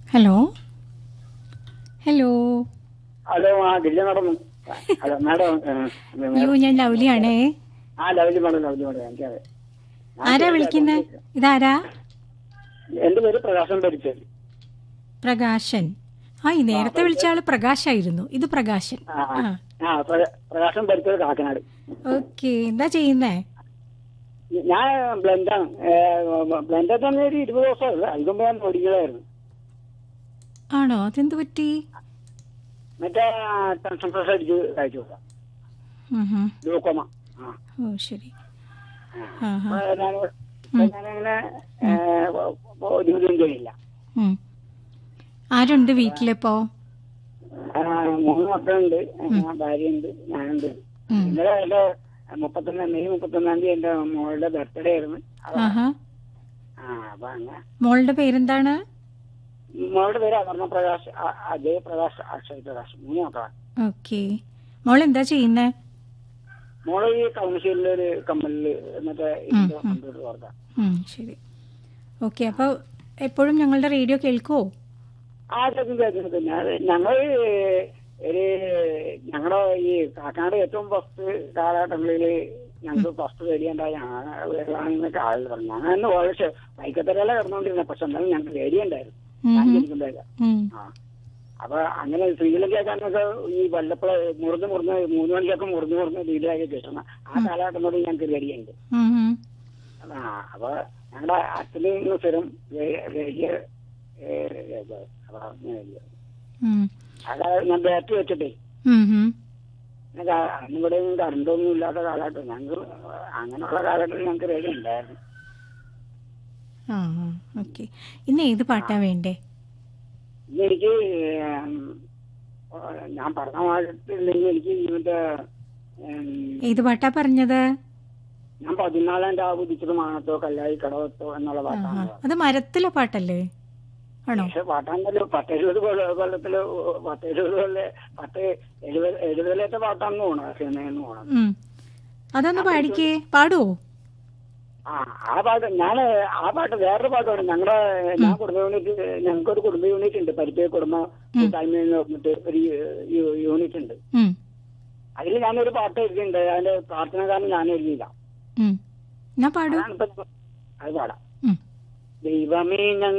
Hello hello hello ആ ദില്ല നടന്നു hello madam അയ്യോ ഞാൻ ലൗലിയാണേ ആ ലവ്ലി മാഡം ലവ്ലി മാഡം എനിക്കതെ ആരാ വിളിക്കുന്നേ ഇതാരാ എന്റെ പേര് പ്രകാശം ഭരിച്ചത് പ്രകാശൻ ആ ഈ നേരത്തെ വിളിച്ച ആള് പ്രകാശായിരുന്നു ഇത് പ്രകാശൻ ആ ആ ആ പ്ര- പ്രകാശം ഭരിച്ചത് കാക്കനാട് ഓക്കെ എന്താ ചെയ്യുന്നേ ഞാൻ ബ്ലെൻഡാണ് ബ്ലെൻഡ് തന്നെ ഒരു ഇരുപത് ദിവസമല്ല അതിന് ഞാൻ ഓടിക്കുന്നതായിരുന്നു ആണോ അതെന്ത് പറ്റി മറ്റേ ടെൻഷൻ ഫ്രഷ് അടിച്ച് കഴിച്ചു കൊടുക്കാം ഉം ഹും. ഗ്ലൂക്കോമ ആ ഓ ശരി ആ ഹാ അപ്പൊ ഞാൻ ഇപ്പൊ ഞാനങ്ങനെ ഏ, ഇപ്പൊ ഒരു ഇതും ചെയ്യില്ല ഉം. ആരുണ്ട് വീട്ടിലിപ്പോ ആ, മൂന്ന് മക്കളുണ്ട് ഞാൻ ഭാര്യയുണ്ട് ഞാനുണ്ട് ഉം. ഇന്നലെ എന്റെ മുപ്പത്തൊന്നാം മെയ് മുപ്പത്തൊന്നാം തീയതി എന്റെ മോളുടെ ബർത്ത്ഡേ ആയിരുന്നു അപ്പൊ- ആഹാ ആ അപ്പൊ അങ്ങനെ മോളുടെ പേരെന്താണ് മോളുടെ പേര് അപർണ പ്രകാശ് അ- അജയ് പ്രകാശ് അക്ഷയ് പ്രകാശ് മൂന്ന് മക്കളാണ് ഓക്കെ മോൾ എന്താ ചെയ്യുന്നേ മോള് ഈ കൗൺസിലിലെ ഒരു കമ്പനിയിൽ മറ്റേ ഇതിന്റെ കമ്പ്യൂട്ടർ വർക്കാ ഉം, ശരി ഓക്കെ അപ്പോൾ എപ്പോഴും ഞങ്ങളുടെ റേഡിയോ കേൾക്കുമോ ആ കേൾക്കും കേൾക്കും പിന്നെ ഞങ്ങൾ ഒരു ഞങ്ങളുടെ ഈ കാക്കാട് ഏറ്റവും ഫസ്റ്റ് കാലഘട്ടങ്ങളിൽ ഞങ്ങൾക്ക് ഫസ്റ്റ് പേടിയുണ്ടായി ഞങ്ങളാണെന്നൊക്കെ ആളുകൾ പറഞ്ഞു ഞങ്ങൾ അന്ന് ഓരോ വൈക്കത്തരയില കിടന്നുകൊണ്ടിരുന്നത് പക്ഷെ എന്നാലും ഞങ്ങൾക്ക് പേടിയുണ്ടായിരുന്നു ഞാൻ ജനിക്കുമ്പോഴേക്ക് ഉം. ആ അപ്പൊ അങ്ങനെ ശ്രീലങ്കക്കാരനൊക്കെ ഈ വല്ലപ്പോഴ മുറിഞ്ഞ് മുറിഞ്ഞ് മൂന്ന് മണിക്കൊക്കെ മുറിഞ്ഞ് മുറിഞ്ഞ് വീട്ടിലേക്ക് കിട്ടണം ആ കാലഘട്ടത്തോട് ഞങ്ങൾക്ക് പേടിയുണ്ട് ഉം, ഉം. ആ അപ്പൊ ഞങ്ങളുടെ അച്ഛന് ഇന്ന് സ്ഥിരം വലിയ അപ്പൊ അങ്ങനെ വലിയ ഉം. അതായത് ഞാൻ ബാറ്ററി വെച്ചിട്ടേ ഉം, ഉം. പിന്നെ കാ- അന്ന് ഇവിടെ കറണ്ടൊന്നും ഇല്ലാത്ത കാലഘട്ടം ഞങ്ങൾക്ക് അങ്ങനെയുള്ള കാലഘട്ടത്തിൽ ഞങ്ങൾക്ക് റേഡിയോ ഉണ്ടായിരുന്നു ആ ഓക്കെ ഇന്ന് ഏത് പാട്ടാ വേണ്ടേ ഇന്ന് എനിക്ക് ഉം, ഞാൻ പറഞ്ഞ മാറ്റില്ലെങ്കിൽ എനിക്ക് ഇവന്റെ ഉം, ഏത് പാട്ടാ പറഞ്ഞത് ഞാൻ പതിനാലാം രാവ് ഉദിച്ചത് മാനത്തോ കല്ലായി കടവത്തോ എന്നുള്ള ആഹാ. പാട്ടാണ് അത് മരത്തിലെ പാട്ടല്ലേ ആണോ പക്ഷെ പാട്ടാണല്ലോ പത്തെഴുപത് കൊല്ല- കൊല്ലത്തില് പത്തെഴുപത് കൊല്ല പത്ത് എഴുപത് എഴുപതിലത്തെ പാട്ടാണെന്ന് തോന്നുന്നു സിനിമയെന്ന് തോന്നുന്നു ഉം. അതൊന്ന് പാടിക്കേ പാടുവോ ആ ആ പാട്ട് ഞാൻ ആ പാട്ട് വേറൊരു പാട്ടാണ് ഞങ്ങളുടെ ഞാൻ കുടുംബ യൂണിറ്റ് ഞങ്ങൾക്കൊരു കുടുംബ യൂണിറ്റ് ഉണ്ട് പരിചയ കുടുംബ കൂട്ടായ്മ എന്ന് പറഞ്ഞിട്ട് ഒരു യു- യൂണിറ്റ് ഉണ്ട് ഉം. അതിൽ ഞാനൊരു പാട്ട് എഴുതിയിട്ടുണ്ട് അതിന്റെ പ്രാർത്ഥനകാരൻ ഞാൻ എഴുതിയില്ല ഉം. എന്നാ പാടൂ അതാണ് ഇപ്പൊ അത് പാടാം ഉം. ദൈവമേ ഞങ്ങൾ